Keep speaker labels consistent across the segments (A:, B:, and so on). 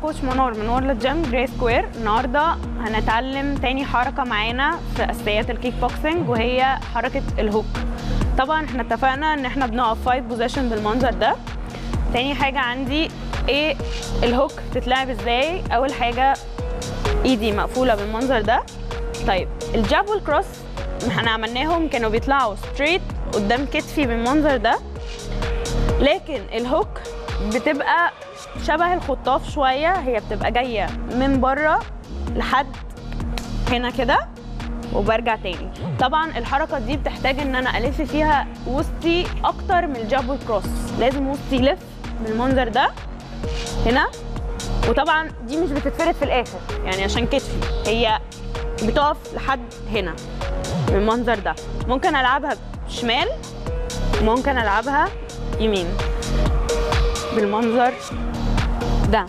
A: كوتش منور من وورلد جيم جراي سكوير النهارده هنتعلم تاني حركه معانا في اساسيات الكيك بوكسنج وهي حركه الهوك طبعا احنا اتفقنا ان احنا بنقف فايت بوزيشن بالمنظر ده تاني حاجه عندي ايه الهوك بتتلعب ازاي اول حاجه ايدي مقفوله بالمنظر ده طيب الجاب والكروس احنا عملناهم كانوا بيطلعوا ستريت قدام كتفي بالمنظر ده لكن الهوك بتبقى شبه الخطاف شويه هي بتبقى جايه من بره لحد هنا كده وبرجع تاني طبعا الحركه دي بتحتاج ان انا الف فيها وسطي اكتر من الجاب والكروس لازم وسطي يلف بالمنظر ده هنا وطبعا دي مش بتتفرد في الاخر يعني عشان كتفي هي بتقف لحد هنا بالمنظر ده ممكن العبها شمال ممكن العبها يمين بالمنظر ده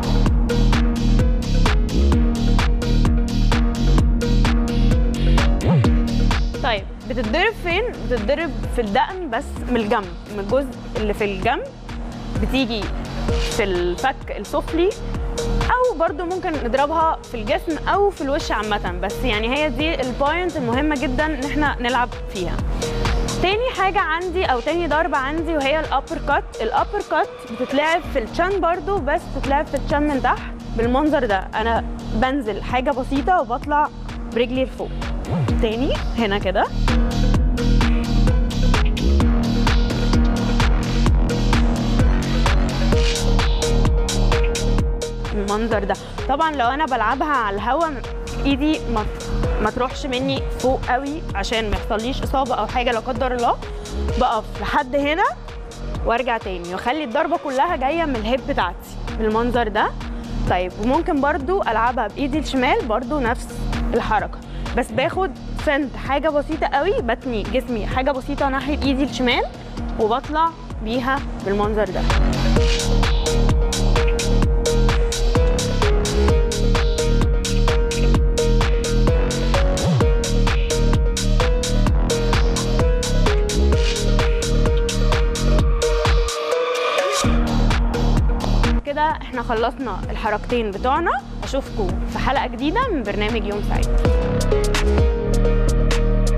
A: طيب بتتضرب فين؟ بتتضرب في الدقن بس من الجنب من الجزء اللي في الجنب بتيجي في الفك السفلي او برضو ممكن نضربها في الجسم او في الوش عامه بس يعني هي دي البوينت المهمه جدا ان احنا نلعب فيها تاني حاجة عندي أو تاني ضربة عندي وهي الأبر كات الأبر كات بتتلعب في الشان برضو بس بتتلعب في الشان من تحت بالمنظر ده أنا بنزل حاجة بسيطة وبطلع برجلي لفوق تاني هنا كده المنظر ده طبعا لو انا بلعبها على الهوا ايدي ما ما تروحش مني فوق قوي عشان ما يحصليش اصابه او حاجه لا قدر الله بقف لحد هنا وارجع تاني واخلي الضربه كلها جايه من الهيب بتاعتي بالمنظر ده طيب وممكن برضو العبها بايدي الشمال برضو نفس الحركه بس باخد سنت حاجه بسيطه قوي بتني جسمي حاجه بسيطه ناحيه ايدي الشمال وبطلع بيها بالمنظر ده كده احنا خلصنا الحركتين بتوعنا اشوفكم في حلقه جديده من برنامج يوم سعيد